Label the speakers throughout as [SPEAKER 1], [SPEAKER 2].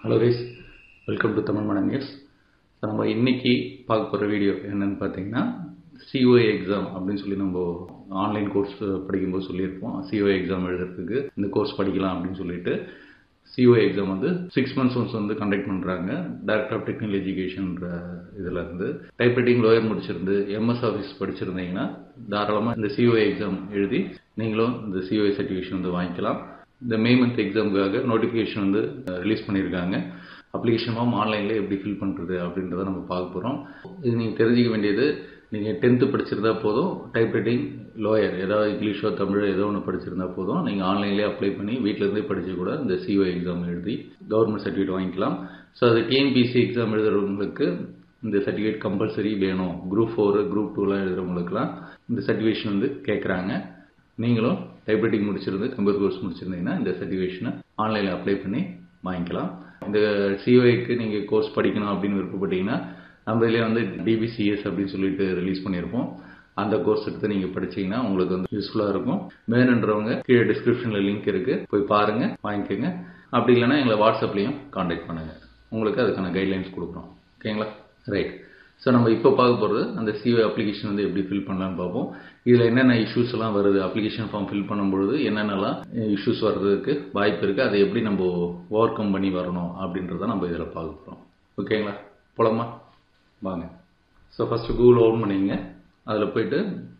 [SPEAKER 1] hello guys welcome to Tamil மடம் news so நம்ம இன்னைக்கு பார்க்க போகிற வீடியோ என்னன்னு பார்த்தீங்கன்னா சிஓஏ எக்ஸாம் அப்படின்னு சொல்லி நம்ம ஆன்லைன் கோர்ஸ் படிக்கும்போது சொல்லியிருப்போம் சிஓஏ எக்ஸாம் எழுதுறதுக்கு இந்த கோர்ஸ் படிக்கலாம் அப்படின்னு சொல்லிட்டு சிஓஏ எக்ஸாம் வந்து சிக்ஸ் மந்த்ஸ் ஒன்ஸ் வந்து கண்டக்ட் பண்ணுறாங்க டைரக்டர் ஆஃப் டெக்னிக்கல் எஜுகேஷன்ற இதில் இருந்து டைப்ரைட்டிங் லோயர் முடிச்சிருந்து எம்எஸ் ஆஃபீஸ் படிச்சிருந்தீங்கன்னா தாராளமாக இந்த சிஓஏ எக்ஸாம் எழுதி நீங்களும் இந்த சிஓஏ சர்டிஃபிகேஷன் வந்து வாங்கிக்கலாம் இந்த மே மந்த் எக்ஸாமுக்காக நோட்டிஃபிகேஷன் வந்து ரிலீஸ் பண்ணியிருக்காங்க அப்ளிகேஷன் ஃபார்ம் ஆன்லைனில் எப்படி ஃபில் பண்ணுறது அப்படின்றத நம்ம பார்க்க போகிறோம் இது நீங்கள் தெரிஞ்சிக்க வேண்டியது நீங்கள் டென்த்து படிச்சிருந்தா போதும் டைப்ரைட்டிங் லோயர் ஏதாவது இங்கிலீஷோ தமிழோ ஏதோ ஒன்று படிச்சிருந்தா போதும் நீங்கள் ஆன்லைன்லேயே அப்ளை பண்ணி வீட்டிலேருந்தே படித்து கூட இந்த சிஓ எக்ஸாம் எழுதி கவர்மெண்ட் சர்டிஃபிகேட் வாங்கிக்கலாம் ஸோ அது டிஎன்பிசி எக்ஸாம் எழுதுறவங்களுக்கு இந்த சர்டிஃபிகேட் கம்பல்சரி வேணும் குரூப் ஃபோரு குரூப் டூலாம் எழுதுறவங்களுக்குலாம் இந்த சர்டிஃபிகேஷன் வந்து கேட்குறாங்க நீங்களும் டைப்ரைட்டிங் முடிச்சிருந்து கம்ப்யூட்டர் கோர்ஸ் முடிச்சிருந்தீங்கன்னா இந்த சர்டிஃபிகேஷனை ஆன்லைனில் அப்ளை பண்ணி வாங்கிக்கலாம் இந்த சிஓஐக்கு நீங்கள் கோர்ஸ் படிக்கணும் அப்படின்னு விருப்பப்பட்டீங்கன்னா நம்ம இதிலே வந்து டிபிசிஎஸ் அப்படின்னு சொல்லிட்டு ரிலீஸ் பண்ணியிருப்போம் அந்த கோர்ஸ் எடுத்து நீங்கள் படிச்சீங்கன்னா உங்களுக்கு வந்து யூஸ்ஃபுல்லாக இருக்கும் வேணுன்றவங்க கீழே டிஸ்கிரிப்ஷனில் லிங்க் இருக்குது போய் பாருங்கள் வாங்கிக்கோங்க அப்படி இல்லைன்னா எங்களை வாட்ஸ்அப்லேயும் காண்டாக்ட் பண்ணுங்கள் உங்களுக்கு அதுக்கான கைட்லைன்ஸ் கொடுக்குறோம் ஓகேங்களா ரைட் ஸோ நம்ம இப்போ பார்க்க போகிறது அந்த சிஓ அப்ளிகேஷன் வந்து எப்படி ஃபில் பண்ணலான்னு பார்ப்போம் இதில் என்னென்ன இஷ்யூஸ் எல்லாம் வருது அப்ளிகேஷன் ஃபார்ம் ஃபில் பண்ணும்பொழுது என்னென்னலாம் இஷ்யூஸ் வர்றதுக்கு வாய்ப்பு இருக்குது அதை எப்படி நம்ம ஓவர் கம் பண்ணி வரணும் அப்படின்றத நம்ம இதில் பார்க்க போகிறோம் ஓகேங்களா போலாமா வாங்க ஸோ ஃபஸ்ட்டு கூகுள் ஓப்பன் பண்ணிங்க அதில் போயிட்டு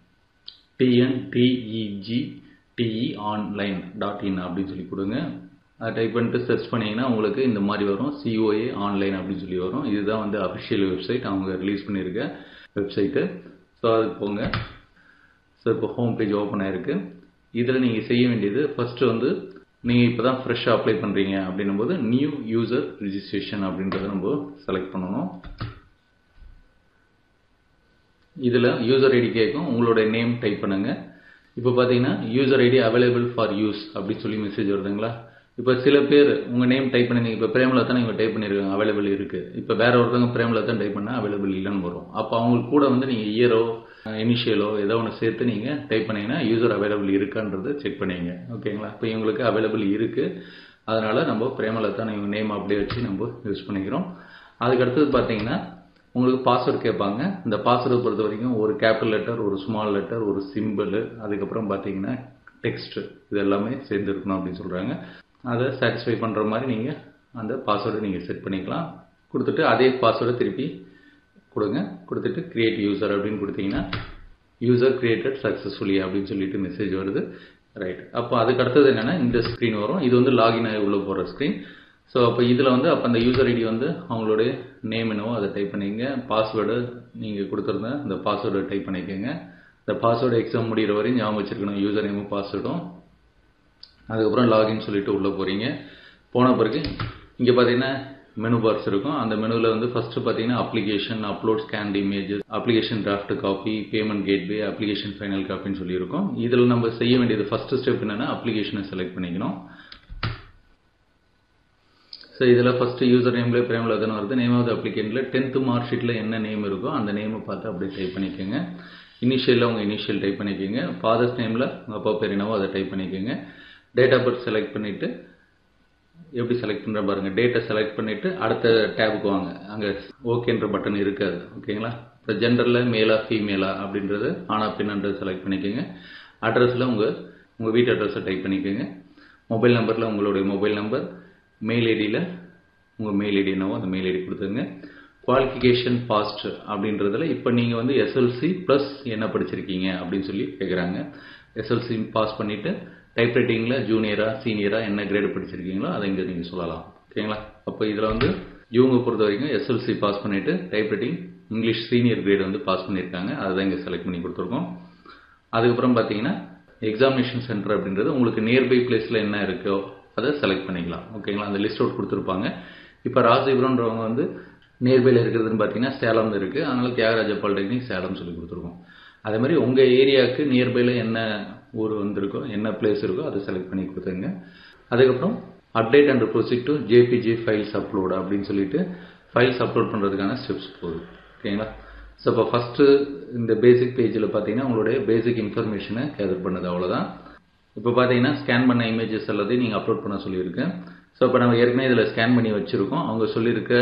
[SPEAKER 1] T N D E G D E online dot in அப்படின்னு சொல்லி கொடுங்க அதை டைப் பண்ணிட்டு சர்ச் பண்ணிங்கன்னா உங்களுக்கு இந்த மாதிரி வரும் சிஓஏ ஆன்லைன் அப்படின்னு சொல்லி வரும் இதுதான் வந்து அஃபிஷியல் வெப்சைட் அவங்க ரிலீஸ் பண்ணியிருக்க வெப்சைட்டு ஸோ அதுக்கு போங்க ஸோ இப்போ ஹோம் பேஜ் ஓப்பன் ஆயிருக்கு இதில் நீங்கள் செய்ய வேண்டியது ஃபஸ்ட்டு வந்து நீங்கள் இப்போ தான் ஃப்ரெஷ்ஷாக அப்ளை பண்ணுறீங்க அப்படின்னும் போது நியூ யூசர் ரிஜிஸ்ட்ரேஷன் அப்படின்றத நம்ம செலக்ட் பண்ணணும் இதில் யூசர் ஐடி கேட்கும் உங்களோட நேம் டைப் பண்ணுங்க இப்போ பார்த்தீங்கன்னா user ID available for use அப்படின்னு சொல்லி மெசேஜ் வருதுங்களா இப்போ சில பேர் உங்கள் நேம் டைப் பண்ணி இப்போ பிரேமலா தான் நீங்கள் டைப் பண்ணியிருக்காங்க அவைலபிள் இருக்குது இப்போ வேற ஒருத்தவங்க பிரேமலா தான் டைப் பண்ணால் அவைலபிள் இல்லைன்னு வரும் அப்போ அவங்களுக்கு கூட வந்து நீங்கள் இயரோ இனிஷியலோ ஏதோ ஒன்று சேர்த்து நீங்கள் டைப் பண்ணீங்கன்னா யூசர் அவைலபிள் இருக்கான்றதை செக் பண்ணிங்க ஓகேங்களா இப்போ இவங்களுக்கு அவைலபிள் இருக்குது அதனால் நம்ம பிரேமலதா இவங்க நேம் அப்படியே வச்சு நம்ம யூஸ் பண்ணிக்கிறோம் அதுக்கு அடுத்தது பார்த்தீங்கன்னா உங்களுக்கு பாஸ்வேர்டு கேட்பாங்க இந்த பாஸ்வேர்டு பொறுத்த வரைக்கும் ஒரு கேபிட்டல் லெட்டர் ஒரு ஸ்மால் லெட்டர் ஒரு சிம்பிள் அதுக்கப்புறம் பார்த்தீங்கன்னா டெக்ஸ்ட் இது எல்லாமே சேர்ந்து இருக்கணும் அப்படின்னு சொல்கிறாங்க அதை சாட்டிஸ்ஃபை பண்ணுற மாதிரி நீங்கள் அந்த பாஸ்வேர்டை நீங்கள் செட் பண்ணிக்கலாம் கொடுத்துட்டு அதே பாஸ்வேர்டை திருப்பி கொடுங்க கொடுத்துட்டு கிரியேட் யூசர் அப்படின்னு கொடுத்தீங்கன்னா யூசர் கிரியேட்டட் சக்ஸஸ்ஃபுல்லி அப்படின்னு சொல்லிட்டு மெசேஜ் வருது ரைட் அப்போ அதுக்கு அடுத்தது என்னென்னா இந்த ஸ்க்ரீன் வரும் இது வந்து லாகின் ஆகி உள்ள போகிற ஸ்க்ரீன் ஸோ அப்போ இதில் வந்து அப்போ அந்த யூசர் ஐடி வந்து அவங்களுடைய நேம் என்னவோ அதை டைப் பண்ணிக்கங்க பாஸ்வேர்டு நீங்கள் கொடுத்துருந்த அந்த பாஸ்வேர்டை டைப் பண்ணிக்கோங்க இந்த பாஸ்வேர்டு எக்ஸாம் முடிகிற வரையும் ஞாபகம் வச்சிருக்கணும் யூசர் நேமும் பாஸ்வேர்டும் அதுக்கப்புறம் லாகின் சொல்லிட்டு உள்ளே போகிறீங்க போன பிறகு இங்கே பார்த்தீங்கன்னா மெனு பார்ஸ் இருக்கும் அந்த மெனுவில் வந்து ஃபஸ்ட்டு பார்த்தீங்கன்னா application upload scanned images application draft copy payment gateway application final காப்பின்னு சொல்லியிருக்கோம் இதில் நம்ம செய்ய வேண்டியது ஃபஸ்ட்டு ஸ்டெப் என்னென்னா அப்ளிகேஷனை செலக்ட் பண்ணிக்கணும் ஸோ இதில் ஃபஸ்ட்டு யூசர் நேம்லேயே பிரேமில் தானே வருது நேம் ஆஃப் அப்ளிகேண்டில் டென்த்து மார்க் ஷீட்டில் என்ன நேம் இருக்கோ அந்த நேமை பார்த்து அப்படியே டைப் பண்ணிக்கோங்க இனிஷியலில் உங்கள் இனிஷியல் டைப் பண்ணிக்கோங்க ஃபாதர்ஸ் நேமில் உங்கள் அப்பா பேர் என்னவோ அதை டைப் பண்ணிக்கோங்க டேட் ஆஃப் பர்த் செலக்ட் பண்ணிவிட்டு எப்படி செலக்ட் பண்ணுற பாருங்கள் டேட்டை செலக்ட் பண்ணிவிட்டு அடுத்த டேபுக்கு வாங்க அங்கே ஓகேன்ற பட்டன் இருக்காது ஓகேங்களா இப்போ ஜென்டரில் மேலா ஃபீமேலா அப்படின்றது ஆனா பின்னன்றது செலக்ட் பண்ணிக்கோங்க அட்ரஸில் உங்கள் உங்கள் வீட்டு அட்ரஸை டைப் பண்ணிக்கோங்க மொபைல் நம்பரில் உங்களுடைய மொபைல் நம்பர் மெயில் ஐடியில் உங்கள் மெயில் ஐடி என்னவோ அந்த மெயில் ஐடி கொடுத்துருங்க குவாலிஃபிகேஷன் பாஸ்ட் அப்படின்றதுல இப்போ நீங்கள் வந்து எஸ்எல்சி ப்ளஸ் என்ன படிச்சிருக்கீங்க அப்படின்னு சொல்லி கேட்குறாங்க எஸ்எல்சி பாஸ் பண்ணிவிட்டு டைப்ரைட்டிங்கில் ஜூனியரா சீனியரா என்ன கிரேடு படிச்சிருக்கீங்களோ அதை இங்கே நீங்கள் சொல்லலாம் ஓகேங்களா அப்போ இதில் வந்து இவங்க பொறுத்த வரைக்கும் எஸ்எல்சி பாஸ் பண்ணிவிட்டு டைப்ரைட்டிங் இங்கிலீஷ் சீனியர் கிரேடு வந்து பாஸ் பண்ணியிருக்காங்க அதை தான் இங்கே செலக்ட் பண்ணி கொடுத்துருக்கோம் அதுக்கப்புறம் பார்த்தீங்கன்னா எக்ஸாமினேஷன் சென்டர் அப்படின்றது உங்களுக்கு நியர்பை பிளேஸில் என்ன இருக்கோ அதை செலக்ட் பண்ணிக்கலாம் ஓகேங்களா அந்த லிஸ்ட் அவுட் கொடுத்துருப்பாங்க இப்போ ராஜீபுரம்ன்றவங்க வந்து நியர்பையில் இருக்கிறதுன்னு பார்த்தீங்கன்னா சேலம் இருக்குது அதனால தியாகராஜ பாலிடெக்னிக் சேலம் சொல்லி கொடுத்துருக்கோம் அதே மாதிரி உங்கள் ஏரியாவுக்கு நியர்பையில் என்ன ஊர் வந்திருக்கோ என்ன பிளேஸ் இருக்கோ அதை செலக்ட் பண்ணி கொடுத்துருங்க அதுக்கப்புறம் update and proceed to J P G files upload அப்படின்னு சொல்லிட்டு ஃபைல்ஸ் அப்லோட் பண்ணுறதுக்கான ஸ்டெப்ஸ் போகுது ஓகேங்களா ஸோ இப்போ ஃபஸ்ட்டு இந்த பேசிக் பேஜில் பார்த்தீங்கன்னா உங்களுடைய பேசிக் இன்ஃபர்மேஷனை கேதர் பண்ணுது அவ்வளோதான் இப்போ பார்த்தீங்கன்னா ஸ்கேன் பண்ண இமேஜஸ் எல்லாத்தையும் நீங்கள் அப்லோட் பண்ண சொல்லியிருக்கேன் ஸோ இப்போ நம்ம ஏற்கனவே இதில் ஸ்கேன் பண்ணி வச்சுருக்கோம் அவங்க சொல்லியிருக்க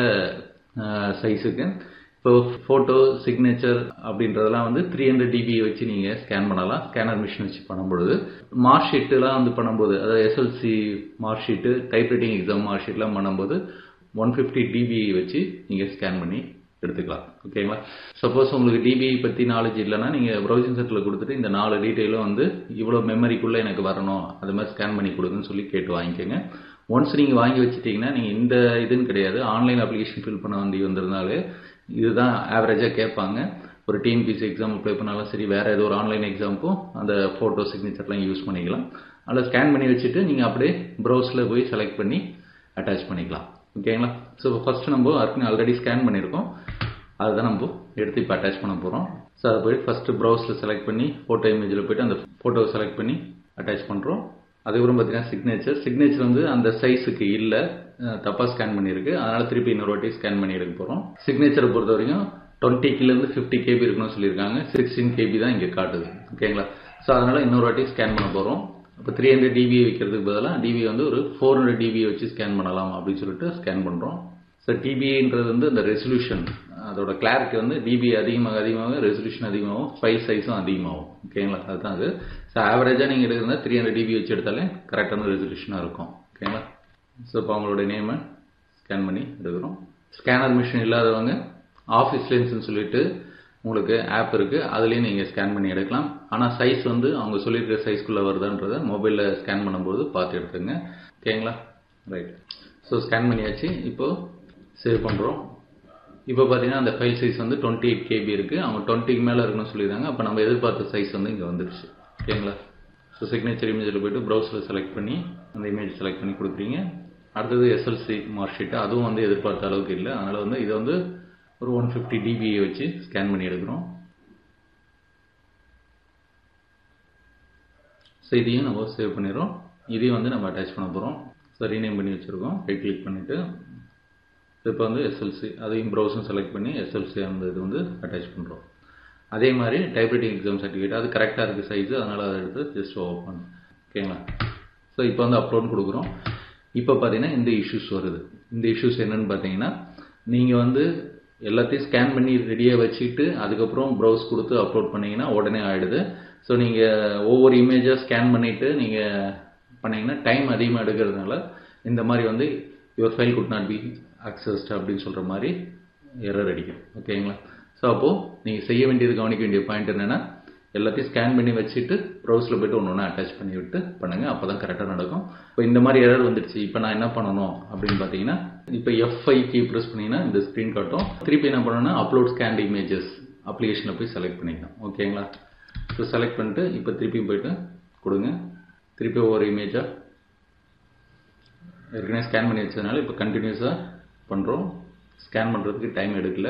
[SPEAKER 1] சைஸுக்கு இப்போ ஃபோட்டோ சிக்னேச்சர் அப்படின்றதெல்லாம் வந்து த்ரீ ஹண்ட்ரட் டிபி வச்சு நீங்கள் ஸ்கேன் பண்ணலாம் ஸ்கேனர் மிஷின் வச்சு பண்ணும்பொழுது மார்க் ஷீட்டுலாம் வந்து பண்ணும்போது அதாவது S L C mark sheet typewriting exam mark ஷீட்லாம் பண்ணும்போது ஒன் ஃபிஃப்டி டிபி வச்சு நீங்கள் ஸ்கேன் பண்ணி எடுத்துக்கலாம் ஓகேங்களா சப்போஸ் உங்களுக்கு டிபி பற்றி நாலேஜ் இல்லைன்னா நீங்கள் ப்ரௌசிங் செட்டில் கொடுத்துட்டு இந்த நாலு டீட்டெயிலும் வந்து இவ்வளோ மெமரிக்குள்ளே எனக்கு வரணும் அது மாதிரி ஸ்கேன் பண்ணி கொடுங்கன்னு சொல்லி கேட்டு வாங்கிக்கோங்க ஒன்ஸ் நீங்கள் வாங்கி வச்சுட்டிங்கன்னா நீங்கள் இந்த இதுன்னு கிடையாது ஆன்லைன் அப்ளிகேஷன் ஃபில் பண்ண வேண்டி வந்திருந்தாலே இதுதான் ஆவரேஜாக கேட்பாங்க ஒரு டிஎன்பிசி எக்ஸாம் அப்ளை பண்ணாலும் சரி வேறு ஏதோ ஒரு ஆன்லைன் எக்ஸாமுக்கும் அந்த ஃபோட்டோ சிக்னேச்சர்லாம் யூஸ் பண்ணிக்கலாம் அதில் ஸ்கேன் பண்ணி வச்சுட்டு நீங்கள் அப்படியே ப்ரௌஸில் போய் செலக்ட் பண்ணி அட்டாச் பண்ணிக்கலாம் ஓகேங்களா ஸோ ஃபஸ்ட்டு நம்ம ஆல்ரெடி ஸ்கேன் பண்ணியிருக்கோம் அதுதான் நம்ம எடுத்து இப்போ அட்டாச் பண்ண போகிறோம் ஸோ அதை போய் ஃபஸ்ட்டு ப்ரௌஸில் செலக்ட் பண்ணி ஃபோட்டோ இமேஜில் போய்ட்டு அந்த ஃபோட்டோவை செலக்ட் பண்ணி அட்டாச் பண்ணுறோம் அதுக்கப்புறம் பார்த்தீங்கன்னா சிக்னேச்சர் சிக்னேச்சர் வந்து அந்த சைஸுக்கு இல்லை தப்பாக ஸ்கேன் பண்ணியிருக்கு அதனால் திருப்பி இன்னொரு வாட்டி ஸ்கேன் பண்ணி எடுக்க போகிறோம் சிக்னேச்சரை பொறுத்த வரைக்கும் டுவெண்ட்டி கிலேருந்து ஃபிஃப்டி கேபி இருக்கணும்னு சொல்லியிருக்காங்க சிக்ஸ்டீன் கேபி தான் இங்கே காட்டுது ஓகேங்களா ஸோ அதனால் இன்னொரு வாட்டி ஸ்கேன் பண்ண போகிறோம் இப்போ த்ரீ ஹண்ட்ரட் டிபி வைக்கிறதுக்கு பதிலாக டிபி வந்து ஒரு ஃபோர் ஹண்ட்ரட் டிபி வச்சு ஸ்கேன் பண்ணலாம் அப்படின்னு சொல்லிட்டு ஸ்கேன் பண்ணுறோம் ஸோ டிபின்றது வந்து அந்த ரெசல்யூஷன் அதோட கிளாரிட்டி வந்து டிபி அதிகமாக அதிகமாக ரெசல்யூஷன் அதிகமாகும் ஃபைல் சைஸும் அதிகமாகும் ஓகேங்களா அதுதான் அது ஸோ ஆவரேஜாக நீங்கள் எடுக்கிறதா த்ரீ ஹண்ட்ரட் டிபி வச்சு எடுத்தாலே கரெக்டான ரெசல்யூஷனாக இருக்கும் ஓகேங்களா ஸோ இப்போ அவங்களோட நேமை ஸ்கேன் பண்ணி எடுக்கிறோம் ஸ்கேனர் மிஷின் இல்லாதவங்க ஆஃபீஸ் லென்ஸ்னு சொல்லிட்டு உங்களுக்கு ஆப் இருக்குது அதுலேயும் நீங்கள் ஸ்கேன் பண்ணி எடுக்கலாம் ஆனால் சைஸ் வந்து அவங்க சொல்லியிருக்கிற சைஸ்க்குள்ளே வருதான்றதை மொபைலில் ஸ்கேன் பண்ணும்போது பார்த்து எடுத்துங்க ஓகேங்களா ரைட் ஸோ ஸ்கேன் பண்ணியாச்சு இப்போது சேவ் பண்ணுறோம் இப்போ பார்த்தீங்கன்னா அந்த ஃபைல் சைஸ் வந்து டுவெண்ட்டி எயிட் கேபி இருக்குது அவங்க டுவெண்ட்டிக்கு மேலே இருக்குன்னு சொல்லியிருந்தாங்க அப்போ நம்ம எதிர்பார்த்த சைஸ் வந்து இங்கே வந்துருச்சு ஓகேங்களா ஸோ சிக்னேச்சர் இமேஜில் போய்ட்டு ப்ரௌசரில் செலக்ட் பண்ணி அந்த இமேஜ் செலக்ட் பண்ணி கொடுக்குறீங்க அடுத்தது எஸ்எல்சி மார்க் ஷீட்டு அதுவும் வந்து எதிர்பார்த்த அளவுக்கு இல்லை அதனால் வந்து இதை வந்து ஒரு ஒன் ஃபிஃப்டி டிபியை வச்சு ஸ்கேன் பண்ணி எடுக்கிறோம் ஸோ இதையும் நம்ம சேவ் பண்ணிடுறோம் இதையும் வந்து நம்ம அட்டாச் பண்ண போகிறோம் ஸோ ரீநேம் பண்ணி வச்சுருக்கோம் ரைட் கிளிக் பண்ணிவிட்டு இப்போ வந்து எஸ்எல்சி அதையும் ப்ரௌசரும் செலக்ட் பண்ணி எஸ்எல்சி அந்த இது வந்து அட்டாச் பண்ணுறோம் அதே மாதிரி டைப்ரைட்டிங் எக்ஸாம் சர்டிஃபிகேட் அது கரெக்டாக இருக்குது சைஸு அதனால் அதை எடுத்து ஜஸ்ட் ஓப்பன் ஓகேங்களா ஸோ இப்போ வந்து அப்லோட் கொடுக்குறோம் இப்போ பார்த்தீங்கன்னா இந்த இஷ்யூஸ் வருது இந்த இஷ்யூஸ் என்னன்னு பார்த்தீங்கன்னா நீங்கள் வந்து எல்லாத்தையும் ஸ்கேன் பண்ணி ரெடியாக வச்சுட்டு அதுக்கப்புறம் ப்ரௌஸ் கொடுத்து அப்லோட் பண்ணிங்கன்னா உடனே ஆகிடுது ஸோ நீங்கள் ஒவ்வொரு இமேஜாக ஸ்கேன் பண்ணிவிட்டு நீங்கள் பண்ணிங்கன்னா டைம் அதிகமாக எடுக்கிறதுனால இந்த மாதிரி வந்து your file could not be accessed அப்படின்னு சொல்கிற மாதிரி எரர் அடிக்கும் ஓகேங்களா ஸோ அப்போது நீங்கள் செய்ய வேண்டியது கவனிக்க வேண்டிய பாயிண்ட் என்னென்னா எல்லாத்தையும் ஸ்கேன் பண்ணி வச்சுட்டு ப்ரௌஸில் போய்ட்டு ஒன்று ஒன்று அட்டாச் பண்ணி விட்டு பண்ணுங்கள் அப்போ தான் கரெக்டாக நடக்கும் இப்போ இந்த மாதிரி எரர் வந்துடுச்சு இப்போ நான் என்ன பண்ணணும் அப்படின்னு பார்த்தீங்கன்னா இப்போ எஃப்ஐ கீ ப்ரெஸ் பண்ணிங்கன்னா இந்த ஸ்க்ரீன் காட்டும் திருப்பி என்ன பண்ணணும்னா அப்லோட் ஸ்கேண்ட் இமேஜஸ் அப்ளிகேஷனில் போய் செலக்ட் பண்ணிக்கணும் ஓகேங்களா ஸோ செலக்ட் பண்ணிட்டு இப்போ திருப்பி போயிட்டு கொடுங்க திருப்பி ஒவ்வொரு இமேஜாக ஏற்கனவே ஸ்கேன் பண்ணி வச்சதுனால இப்போ கண்டினியூஸாக பண்ணுறோம் ஸ்கேன் பண்ணுறதுக்கு டைம் எடுக்கல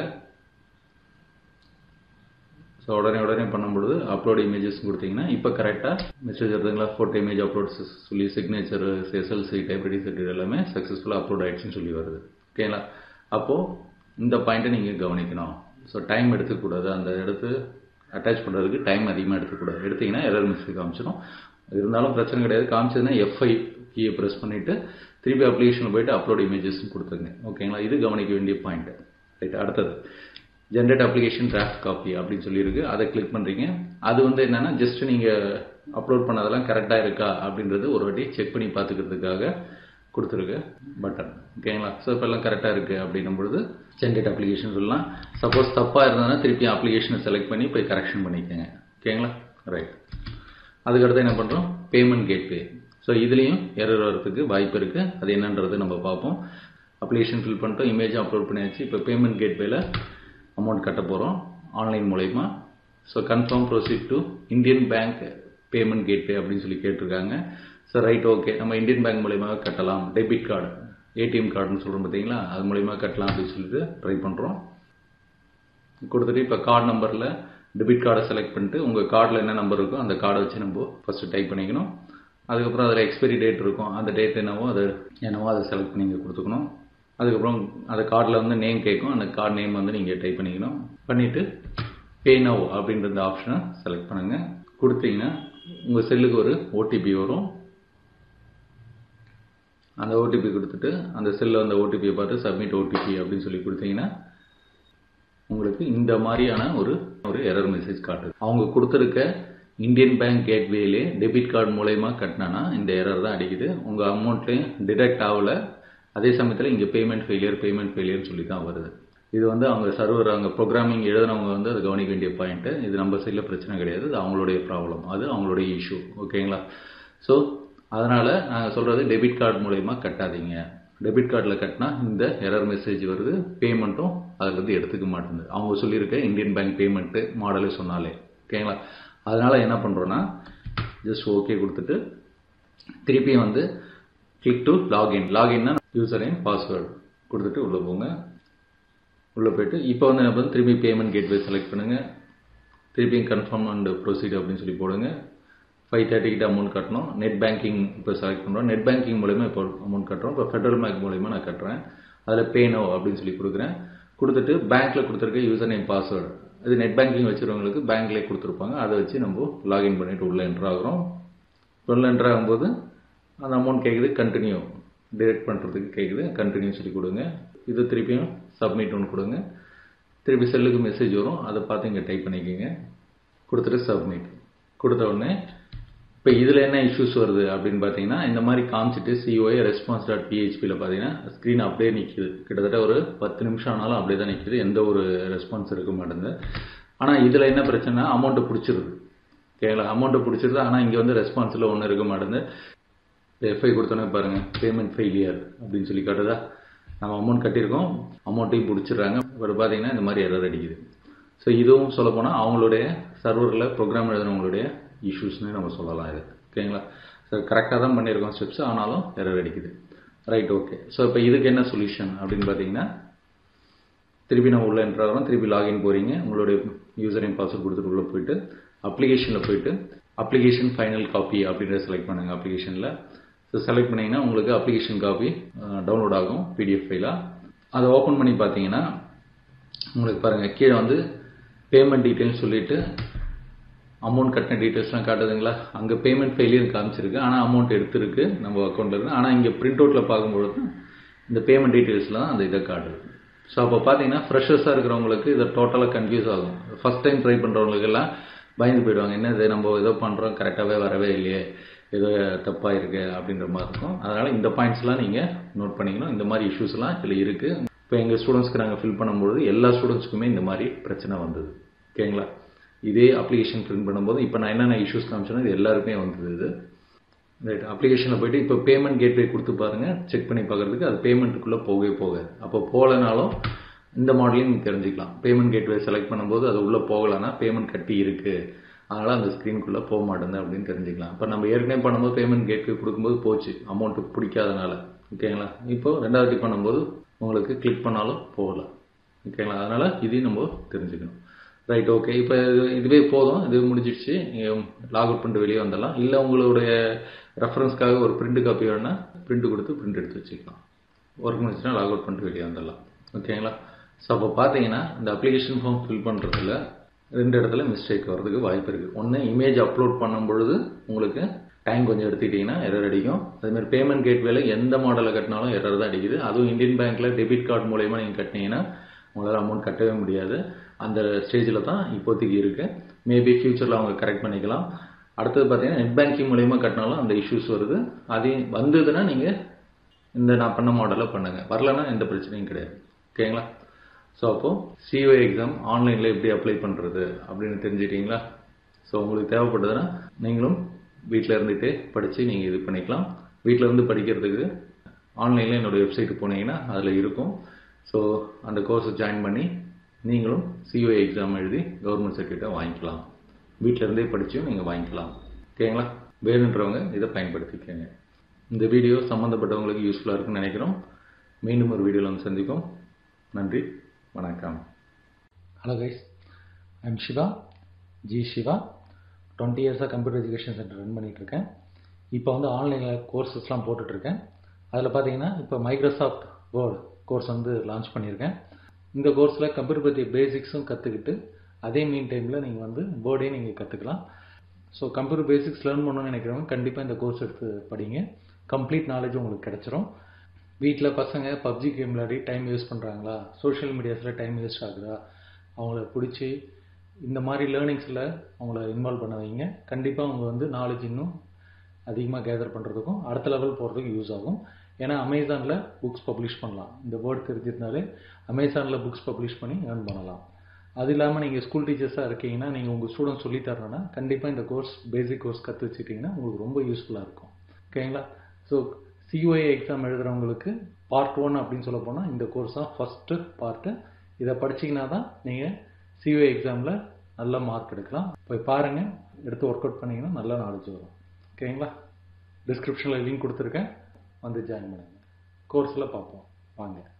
[SPEAKER 1] ஸோ உடனே உடனே பண்ணும்பொழுது அப்லோட் இமேஜஸ் கொடுத்தீங்கன்னா இப்போ கரெக்டாக மெசேஜ் வருதுங்களா ஃபோட்டோ இமேஜ் அப்லோட் சொல்லி சிக்னேச்சர் எஸ்எல்சி டைப்ரைட்டிங் சர்டிஃபிகேட் எல்லாமே சக்ஸஸ்ஃபுல்லாக அப்லோட் ஆகிடுச்சுன்னு சொல்லி வருது ஓகேங்களா அப்போது இந்த பாயிண்ட்டை நீங்கள் கவனிக்கணும் ஸோ டைம் எடுத்துக்கூடாது அந்த எடுத்து அட்டாச் பண்ணுறதுக்கு டைம் அதிகமாக எடுத்துக்கூடாது எடுத்திங்கன்னா எரர் மிஸ்டேக் காமிச்சிடும் இருந்தாலும் பிரச்சனை கிடையாது காமிச்சதுன்னா எஃப்ஐ கீயை ப்ரெஸ் பண்ணிவிட்டு திருப்பி அப்ளிகேஷனில் போயிட்டு அப்லோட் இமேஜஸ் கொடுத்துருங்க ஓகேங்களா இது கவனிக்க வேண்டிய பாயிண்ட் ரைட் அடுத்தது ஜென்ரேட் அப்ளிகேஷன் டிராஃப்ட் காப்பி அப்படின்னு சொல்லியிருக்கு அதை கிளிக் பண்ணுறீங்க அது வந்து என்னென்னா ஜஸ்ட் நீங்கள் அப்லோட் பண்ணதெல்லாம் கரெக்டாக இருக்கா அப்படின்றது ஒரு வாட்டி செக் பண்ணி பார்த்துக்கிறதுக்காக கொடுத்துருக்கு பட்டன் ஓகேங்களா ஸோ இப்போ எல்லாம் கரெக்டாக இருக்குது அப்படின்னும் பொழுது ஜென்ரேட் அப்ளிகேஷன் சொல்லலாம் சப்போஸ் தப்பாக இருந்ததுன்னா திருப்பி அப்ளிகேஷனை செலக்ட் பண்ணி போய் கரெக்ஷன் பண்ணிக்கோங்க ஓகேங்களா ரைட் அதுக்கடுத்து என்ன பண்ணுறோம் பேமெண்ட் கேட்வே ஸோ இதுலேயும் எரர் வரதுக்கு வாய்ப்பு இருக்குது அது என்னன்றது நம்ம பார்ப்போம் அப்ளிகேஷன் ஃபில் பண்ணிட்டோம் இமேஜ் அப்லோட் பண்ணியாச்சு இப்போ பேமெண்ட் கேட்வேல அமௌண்ட் கட்ட போகிறோம் ஆன்லைன் மூலயமா so confirm proceed to Indian bank payment gateway அப்படின்னு சொல்லி கேட்டிருக்காங்க ஸோ ரைட் ஓகே நம்ம இந்தியன் பேங்க் மூலயமா கட்டலாம் டெபிட் கார்டு ஏடிஎம் கார்டுன்னு சொல்கிறோம் பார்த்தீங்களா அது மூலயமா கட்டலாம் அப்படின்னு சொல்லிட்டு ட்ரை பண்ணுறோம் கொடுத்துட்டு இப்போ கார்டு நம்பரில் டெபிட் கார்டை செலக்ட் பண்ணிட்டு உங்கள் கார்டில் என்ன நம்பர் இருக்கோ அந்த கார்டை வச்சு நம்ம ஃபஸ்ட்டு டைப் பண்ணிக்கணும் அதுக்கப்புறம் அதில் எக்ஸ்பைரி டேட் இருக்கும் அந்த டேட் என்னவோ அது என்னவோ அதை செலக்ட் பண்ணி இங்கே கொடுத்துக்கணும் அதுக்கப்புறம் அந்த கார்டில் வந்து நேம் கேட்கும் அந்த கார்டு நேம் வந்து நீங்கள் டைப் பண்ணிக்கணும் பண்ணிவிட்டு பே நவ் அப்படின்ற இந்த ஆப்ஷனை செலக்ட் பண்ணுங்கள் கொடுத்தீங்கன்னா உங்கள் செல்லுக்கு ஒரு ஓடிபி வரும் அந்த ஓடிபி கொடுத்துட்டு அந்த செல்லில் அந்த ஓடிபியை பார்த்து சப்மிட் ஓடிபி அப்படின்னு சொல்லி கொடுத்தீங்கன்னா உங்களுக்கு இந்த மாதிரியான ஒரு ஒரு எரர் மெசேஜ் காட்டுது அவங்க கொடுத்துருக்க இந்தியன் பேங்க் கேட்வேலே டெபிட் கார்டு மூலயமா கட்டினா இந்த எரர் தான் அடிக்குது உங்கள் அமௌண்ட்லேயும் டிடெக்ட் ஆகலை அதே சமயத்தில் இங்கே பேமெண்ட் ஃபெயிலியர் பேமெண்ட் ஃபெயிலியர்னு சொல்லி தான் வருது இது வந்து அவங்க சர்வர் அங்கே ப்ரோக்ராமிங் எழுதுனவங்க வந்து அதை கவனிக்க வேண்டிய பாயிண்ட்டு இது நம்ம சைடில் பிரச்சனை கிடையாது இது அவங்களுடைய ப்ராப்ளம் அது அவங்களுடைய இஷ்யூ ஓகேங்களா ஸோ அதனால் நாங்கள் சொல்கிறது டெபிட் கார்டு மூலயமா கட்டாதீங்க டெபிட் கார்டில் கட்டினா இந்த எரர் மெசேஜ் வருது பேமெண்ட்டும் அதில் இருந்து எடுத்துக்க மாட்டேங்குது அவங்க சொல்லியிருக்க இந்தியன் பேங்க் பேமெண்ட்டு மாடலே சொன்னாலே ஓகேங்களா அதனால் என்ன பண்ணுறோன்னா ஜஸ்ட் ஓகே கொடுத்துட்டு திருப்பியும் வந்து கிளிக் டு லாகின் லாகின்னா யூசர் நேம் பாஸ்வேர்டு கொடுத்துட்டு உள்ளே போங்க உள்ளே போயிட்டு இப்போ வந்து என்ன பண்ணுறது திருப்பி பேமெண்ட் கேட்வே செலக்ட் பண்ணுங்கள் திருப்பியும் கன்ஃபார்ம் அண்ட் ப்ரொசீட் அப்படின்னு சொல்லி போடுங்க ஃபைவ் தேர்ட்டிக்கிட்ட அமௌண்ட் கட்டணும் நெட் பேங்கிங் இப்போ செலக்ட் பண்ணுறோம் நெட் பேங்கிங் மூலயமா இப்போ அமௌண்ட் கட்டுறோம் இப்போ ஃபெடரல் பேங்க் மூலயமா நான் கட்டுறேன் அதில் பேனோ அப்படின்னு சொல்லி கொடுக்குறேன் கொடுத்துட்டு பேங்க்கில் கொடுத்துருக்க யூசர் நேம் பாஸ்வேர்டு இது நெட் பேங்கிங் வச்சுருவங்களுக்கு பேங்க்லேயே கொடுத்துருப்பாங்க அதை வச்சு நம்ம லாகின் பண்ணிவிட்டு உள்ளே என்ட்ரு ஆகிறோம் உள்ளே என்ட்ரு ஆகும்போது அந்த அமௌண்ட் கேட்குது கண்டினியூ டிரெக்ட் பண்ணுறதுக்கு கேட்குது கண்டினியூ சொல்லி கொடுங்க இது திருப்பியும் சப்மிட் ஒன்று கொடுங்க திருப்பி செல்லுக்கு மெசேஜ் வரும் அதை பார்த்து இங்கே டைப் பண்ணிக்கோங்க கொடுத்துட்டு சப்மிட் கொடுத்த உடனே இப்போ இதில் என்ன இஷ்யூஸ் வருது அப்படின்னு பார்த்தீங்கன்னா இந்த மாதிரி காமிச்சிட்டு சிஓஏ ரெஸ்பான்ஸ் டாட் பிஹெச்பியில் பார்த்தீங்கன்னா ஸ்க்ரீன் அப்படியே நிற்கிது கிட்டத்தட்ட ஒரு பத்து நிமிஷம் ஆனாலும் அப்படியே தான் நிற்கிது எந்த ஒரு ரெஸ்பான்ஸ் இருக்க மாட்டேங்குது ஆனால் இதில் என்ன பிரச்சனை அமௌண்ட்டு பிடிச்சிருது ஓகேங்களா அமௌண்ட்டு பிடிச்சிருது ஆனால் இங்கே வந்து ரெஸ்பான்ஸில் ஒன்றும் இருக்க மாட்டேங்குது எஃப்ஐ கொடுத்தோன்னே பாருங்கள் பேமெண்ட் ஃபெயிலியர் அப்படின்னு சொல்லி காட்டுதா நம்ம அமௌண்ட் கட்டியிருக்கோம் அமௌண்ட்டையும் பிடிச்சிடுறாங்க பட் பார்த்தீங்கன்னா இந்த மாதிரி எரர் அடிக்குது ஸோ இதுவும் சொல்லப்போனால் அவங்களுடைய சர்வரில் ப்ரோக்ராம் எழுதுனவங்களுடைய இஷ்யூஸ்னு நம்ம சொல்லலாம் இது ஓகேங்களா ஸோ கரெக்டாக தான் பண்ணியிருக்கோம் ஸ்டெப்ஸ் ஆனாலும் எரர் அடிக்குது ரைட் ஓகே ஸோ இப்போ இதுக்கு என்ன சொல்யூஷன் அப்படின்னு பார்த்தீங்கன்னா திருப்பி நம்ம உள்ளே என்ட்ரு ஆகிறோம் திருப்பி லாகின் போகிறீங்க உங்களுடைய யூசர் நேம் பாஸ்வேர்ட் கொடுத்துட்டு உள்ளே போயிட்டு அப்ளிகேஷனில் போயிட்டு அப்ளிகேஷன் ஃபைனல் காப்பி அப்படின்றத செலக்ட் பண்ணுங்கள் அப்ளிகேஷனில் ஸோ செலக்ட் பண்ணிங்கன்னா உங்களுக்கு அப்ளிகேஷன் காப்பி டவுன்லோட் ஆகும் பிடிஎஃப் ஃபைலாக அதை ஓப்பன் பண்ணி பார்த்தீங்கன்னா உங்களுக்கு பாருங்கள் கீழே வந்து பேமெண்ட் டீட்டெயில்ஸ் சொல்லிவிட்டு அமௌண்ட் கட்டின டீட்டெயில்ஸ்லாம் காட்டுதுங்களா அங்கே பேமெண்ட் ஃபெயிலியர் காமிச்சிருக்கு ஆனால் அமௌண்ட் எடுத்திருக்கு நம்ம அக்கௌண்ட்டில் இருக்கு ஆனால் இங்கே பிரிண்ட் அவுட்டில் பார்க்கும்பொழுது இந்த பேமெண்ட் டீட்டெயில்ஸ்லாம் அந்த இதை காட்டுது ஸோ அப்போ பார்த்தீங்கன்னா ஃப்ரெஷர்ஸாக இருக்கிறவங்களுக்கு இதை டோட்டலாக கன்ஃபியூஸ் ஆகும் ஃபஸ்ட் டைம் ட்ரை பண்ணுறவங்களுக்கெல்லாம் பயந்து போயிடுவாங்க என்ன இது நம்ம ஏதோ பண்ணுறோம் கரெக்டாகவே வரவே இல்லையே ஏதோ தப்பாக இருக்கு அப்படின்ற மாதிரி இருக்கும் அதனால் இந்த பாயிண்ட்ஸ்லாம் நீங்கள் நோட் பண்ணிக்கணும் இந்த மாதிரி இஷ்யூஸ்லாம் இதில் இருக்குது இப்போ எங்கள் ஸ்டூடெண்ட்ஸ்க்கு நாங்கள் ஃபில் பண்ணும்பொழுது எல்லா ஸ்டூடெண்ட்ஸ்க்குமே இந்த மாதிரி பிரச்சனை வந்தது ஓகேங்களா இதே அப்ளிகேஷன் பிரிண்ட் பண்ணும்போது இப்போ நான் என்னென்ன இஷ்யூஸ் காமிச்சேனோ இது எல்லாருக்குமே வந்தது இது ரைட் அப்ளிகேஷனில் போயிட்டு இப்போ பேமெண்ட் கேட்வே கொடுத்து பாருங்கள் செக் பண்ணி பார்க்குறதுக்கு அது பேமெண்ட்டுக்குள்ளே போகவே போகாது அப்போ போகலனாலும் இந்த மாடலையும் நீங்கள் தெரிஞ்சுக்கலாம் பேமெண்ட் கேட்வே செலக்ட் பண்ணும்போது அது உள்ளே போகலைன்னா பேமெண்ட் கட்டி இருக்குது அதனால் அந்த ஸ்க்ரீனுக்குள்ளே போக மாட்டேங்குது அப்படின்னு தெரிஞ்சுக்கலாம் இப்போ நம்ம ஏற்கனவே பண்ணும்போது பேமெண்ட் கேட்வே கொடுக்கும்போது போச்சு அமௌண்ட்டு பிடிக்காதனால ஓகேங்களா இப்போ ரெண்டாவது பண்ணும்போது உங்களுக்கு கிளிக் பண்ணாலும் போகல ஓகேங்களா அதனால் இதையும் நம்ம தெரிஞ்சுக்கணும் ரைட் ஓகே இப்போ இது இதுவே போதும் இது முடிஞ்சிடுச்சு நீங்கள் லாக் அவுட் பண்ணிட்டு வெளியே வந்துடலாம் இல்லை உங்களுடைய ரெஃபரன்ஸ்க்காக ஒரு பிரிண்ட் காப்பி வேணால் பிரிண்ட் கொடுத்து பிரிண்ட் எடுத்து வச்சுக்கலாம் ஒர்க் முடிச்சுன்னா லாக் அவுட் பண்ணிட்டு வெளியே வந்துடலாம் ஓகேங்களா ஸோ அப்போ பார்த்தீங்கன்னா இந்த அப்ளிகேஷன் ஃபார்ம் ஃபில் பண்ணுறதுல ரெண்டு இடத்துல மிஸ்டேக் வர்றதுக்கு வாய்ப்பு இருக்குது ஒன்று இமேஜ் அப்லோட் பண்ணும் பொழுது உங்களுக்கு டைம் கொஞ்சம் எடுத்துக்கிட்டிங்கன்னா எரர் அடிக்கும் அதுமாதிரி பேமெண்ட் கேட்வேல எந்த மாடலில் கட்டினாலும் எரர் தான் அடிக்குது அதுவும் இந்தியன் பேங்க்கில் டெபிட் கார்டு மூலயமா நீங்கள் கட்டினீங்கன்னா உங்களால் அமௌண்ட் கட்டவே முடியாது அந்த ஸ்டேஜில் தான் இப்போதைக்கு இருக்குது மேபி ஃப்யூச்சரில் அவங்க கரெக்ட் பண்ணிக்கலாம் அடுத்தது பார்த்தீங்கன்னா நெட் பேங்கிங் மூலயமா கட்டினாலும் அந்த இஷ்யூஸ் வருது அதையும் வந்ததுன்னா நீங்கள் இந்த நான் பண்ண மாடலில் பண்ணுங்கள் வரலன்னா எந்த பிரச்சனையும் கிடையாது ஓகேங்களா ஸோ அப்போது சிஓ எக்ஸாம் ஆன்லைனில் எப்படி அப்ளை பண்ணுறது அப்படின்னு தெரிஞ்சிட்டிங்களா ஸோ உங்களுக்கு தேவைப்படுதுன்னா நீங்களும் வீட்டில் இருந்துகிட்டே படித்து நீங்கள் இது பண்ணிக்கலாம் வீட்டில் இருந்து படிக்கிறதுக்கு ஆன்லைனில் என்னோடய வெப்சைட்டு போனீங்கன்னா அதில் இருக்கும் ஸோ அந்த கோர்ஸை ஜாயின் பண்ணி நீங்களும் சிஓ எக்ஸாம் எழுதி கவர்மெண்ட் சர்டிஃபிகேட்டை வாங்கிக்கலாம் வீட்டில் இருந்தே படித்தும் நீங்கள் வாங்கிக்கலாம் ஓகேங்களா வேணுன்றவங்க இதை பயன்படுத்திக்கோங்க இந்த வீடியோ சம்மந்தப்பட்டவங்களுக்கு யூஸ்ஃபுல்லாக இருக்குன்னு நினைக்கிறோம் மீண்டும் ஒரு வீடியோவில் வந்து சந்திப்போம் நன்றி வணக்கம்
[SPEAKER 2] hello guys I'm Siva G Siva twenty இயர்ஸாக கம்ப்யூட்டர் எஜுகேஷன் சென்டர் ரன் பண்ணிகிட்ருக்கேன் இப்போ வந்து ஆன்லைனில் கோர்சஸ்லாம் போட்டுட்ருக்கேன் அதில் பார்த்தீங்கன்னா இப்போ மைக்ரோசாஃப்ட் வேர்ட் கோர்ஸ் வந்து லான்ச் பண்ணியிருக்கேன் இந்த கோர்ஸில் கம்ப்யூட்டர் பற்றி பேசிக்ஸும் கற்றுக்கிட்டு அதே மீன் டைமில் நீங்கள் வந்து வேர்டையும் நீங்கள் கற்றுக்கலாம் ஸோ கம்ப்யூட்டர் பேசிக்ஸ் லேர்ன் பண்ணணும்னு நினைக்கிறவங்க கண்டிப்பாக இந்த கோர்ஸ் எடுத்து படிங்க கம்ப்ளீட் நாலேஜ் உங்களுக்கு கிடைச்சிரும் வீட்டில் பசங்க பப்ஜி கேம் விளையாடி டைம் வேஸ்ட் பண்ணுறாங்களா சோஷியல் மீடியாஸில் டைம் வேஸ்ட் ஆகுதா அவங்கள பிடிச்சி இந்த மாதிரி லேர்னிங்ஸில் அவங்கள இன்வால்வ் பண்ண வைங்க கண்டிப்பாக அவங்க வந்து நாலேஜ் இன்னும் அதிகமாக கேதர் பண்ணுறதுக்கும் அடுத்த லெவல் போகிறதுக்கும் யூஸ் ஆகும் ஏன்னா அமேசானில் புக்ஸ் பப்ளிஷ் பண்ணலாம் இந்த வேர்ட் தெரிஞ்சிருந்தாலே அமேசானில் புக்ஸ் பப்ளிஷ் பண்ணி ஏர்ன் பண்ணலாம் அது இல்லாமல் நீங்கள் ஸ்கூல் டீச்சர்ஸாக இருக்கீங்கன்னா நீங்கள் உங்கள் ஸ்டூடெண்ட் சொல்லி தரணும்னா கண்டிப்பாக இந்த கோர்ஸ் பேசிக் கோர்ஸ் கற்று வச்சுக்கிட்டிங்கன்னா உங்களுக்கு ரொம்ப யூஸ்ஃபுல்லாக இருக்கும் ஓகேங்களா ஸோ சிஓஏ எக்ஸாம் எழுதுகிறவங்களுக்கு பார்ட் ஒன் அப்படின்னு சொல்ல போனால் இந்த கோர்ஸ் தான் ஃபஸ்ட்டு பார்ட்டு இதை படிச்சிங்கன்னா தான் நீங்கள் சிஓஏ எக்ஸாமில் நல்ல மார்க் எடுக்கலாம் போய் பாருங்கள் எடுத்து ஒர்க் அவுட் பண்ணிங்கன்னா நல்ல நாலேஜ் வரும் ஓகேங்களா டிஸ்கிரிப்ஷனில் லிங்க் கொடுத்துருக்கேன் வந்து ஜாயின் பண்ணுங்கள் கோர்ஸில் பார்ப்போம் வாங்க